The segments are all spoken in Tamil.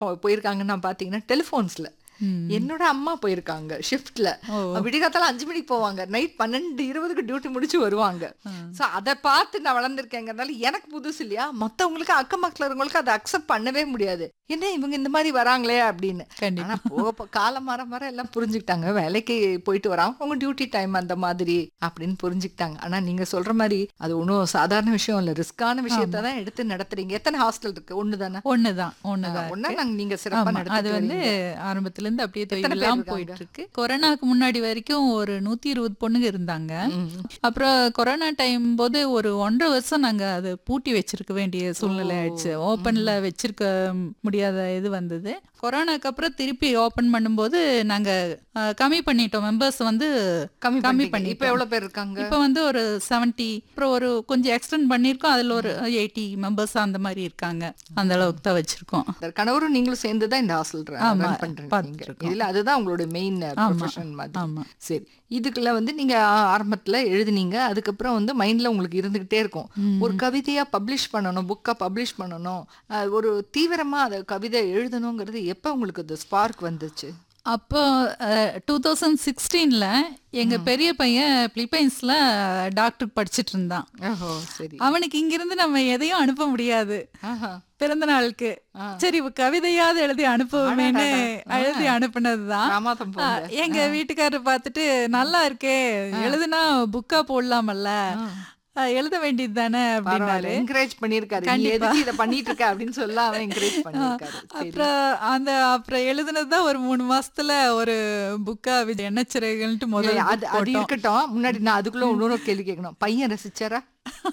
போ- போயிருக்காங்கன்னா பாத்தீங்கன்னா டெலிஃபோன்ஸ்ல ம். என்னோட அம்மா போயிருக்காங்க ஷிஃப்ட்ல ஓ. விடிகாத்தால அஞ்சு மணிக்கு போவாங்க நைட் பன்னெண்டு இருபதுக்கு டியூட்டி முடிச்சு வருவாங்க சோ அதை பார்த்து நான் வளர்ந்துருக்கேங்கிறதுனால எனக்கு புதுசு இல்லையா மத்தவங்களுக்கு அக்கம் பக்கத்துல இருக்கவங்களுக்கு அதை அக்செப்ட் பண்ணவே முடியாது என்ன இவங்க இந்த மாதிரி வராங்களே அப்படின்னு கண்டிப்பா. ஆனா போக போக காலம் மாற மாற எல்லாம் புரிஞ்சுக்கிட்டாங்க வேலைக்கு போயிட்டு வராங்க அவங்க டியூட்டி டைம் அந்த மாதிரி அப்படின்னு புரிஞ்சுக்கிட்டாங்க ஆனா நீங்க சொல்ற மாதிரி அது ஒன்றும் சாதாரண விஷயம் இல்ல ரிஸ்கான விஷயத்தை தான் எடுத்து நடத்துறீங்க எத்தனை ஹாஸ்டல் இருக்கு ஒண்ணு தானே ஒண்ணுதான் ஒண்ணுதான் ஒன்னா இருக்கு. நாங்க நீங்க சிறப்பா ஆமா, நடத்திட்டு அது வந்து வரீங்க. ஆரம்பத்துல இருந்து அப்படியே எத்தனை பேர் தொய்வில்லாம் இருக்காங்க? போயிட்டு இருக்கு கொரோனாக்கு முன்னாடி வரைக்கும் ஒரு நூத்தி இருபது பொண்ணுங்க இருந்தாங்க ம். அப்புறம் கொரோனா டைம் போது ஒரு ஒன்றரை வருஷம் நாங்க அதை பூட்டி வச்சிருக்க வேண்டிய சூழ்நிலை ஆயிடுச்சு ஓப்பன்ல வச்சிருக்க முடியாத இது வந்தது கொரோனாக்கு அப்புறம் திருப்பி ஓபன் பண்ணும்போது நாங்க அஹ், கம்மி பண்ணிட்டோம் மெம்பர்ஸ் வந்து கம்மி கம்மி பண்ணி இப்ப பண்ணிட்டோம். எவ்வளவு பேர் இருக்காங்க இப்போ வந்து ஒரு 70 அப்புறம் ஒரு கொஞ்சம் எக்ஸ்டெண்ட் பண்ணியிருக்கோம் அதுல ஒரு எயிட்டி மெம்பர்ஸ் அந்த மாதிரி இருக்காங்க அந்த அளவுக்கு தான் வச்சிருக்கோம் கணவரும் நீங்களும் சேர்ந்து தான் இந்த ஹாஸ்டல் ஆமா, ரன் பண்றீங்க பார்த்துட்டு இதுல அதுதான் உங்களோட மெயின் ஆமா, ப்ரொஃபஷன் மாதிரி ஆமா சரி இதுக்குள்ள வந்து நீங்க ஆ- ஆரம்பத்துல எழுதுனீங்க அதுக்கப்புறம் வந்து மைண்ட்ல உங்களுக்கு இருந்துகிட்டே இருக்கும் ஒரு கவிதையா பப்ளிஷ் பண்ணணும் புக்கா பப்ளிஷ் பண்ணணும் அஹ், ஒரு தீவிரமா அதை கவிதை எழுதணுங்கிறது எப்ப உங்களுக்கு அந்த ஸ்பார்க் வந்துச்சு அப்போ டூ தௌசண்ட் சிக்ஸ்டீனில் எங்கள் பெரிய பையன் பிலிப்பைன்ஸில் டாக்டர் படிச்சிட்டு இருந்தான் ஓஹோ சரி அவனுக்கு இங்கிருந்து நம்ம எதையும் அனுப்ப முடியாது ஆஹா. பிறந்த நாளுக்கு சரி இவ கவிதையாவது எழுதி அனுப்புவேன்னு எழுதி அனுப்புனதுதான் ராமாதம் ஆ, போங்க எங்க வீட்டுக்காரர் பார்த்துட்டு நல்லா இருக்கே எழுதுனா புக்கா போடலாமல்ல ஆ, எழுத வேண்டியது தானே அப்படின்னாரு என்கரேஜ் பண்ணிருக்காரு நீ கண்டிப்பா. எதுக்கு இதை பண்ணிட்டு இருக்க அப்படின்னு சொல்ல அவன் என்கரேஜ் பண்ணிருக்காரு சரி அப்புறம் அந்த அப்புறம் எழுதுனதுதான் ஒரு மூணு மாசத்துல ஒரு புக்கா எண்ணச்சிறைகள்ட்டு இல்ல, முதல்ல அது அது இருக்கட்டும் முன்னாடி நான் அதுக்குள்ள இன்னொரு கேள்வி கேட்கணும் பையன் ரசிச்சாரா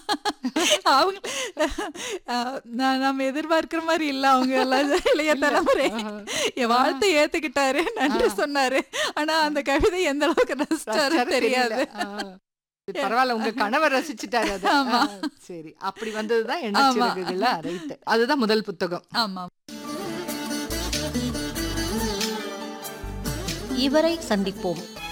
அவங்க அஹ், நான் நம்ம எதிர்பார்க்கிற மாதிரி இல்ல அவங்க எல்லாம் இளைய தலைமுறை என் வாழ்த்தை ஏத்துக்கிட்டாரு நன்றி சொன்னாரு ஆனா அந்த கவிதை எந்த அளவுக்கு ரசிச்சாரு ரசிச்சாரா தெரியாது தெரியல. ஆ. பரவாயில்ல உங்க கணவர் ரசிச்சுட்டாரு அதை ஆமா. ஆ, சரி அப்படி வந்ததுதான் எண்ணச்சிறகுகளா ரைட் அதுதான் முதல் புத்தகம் ஆமா இவரை சந்திப்போம்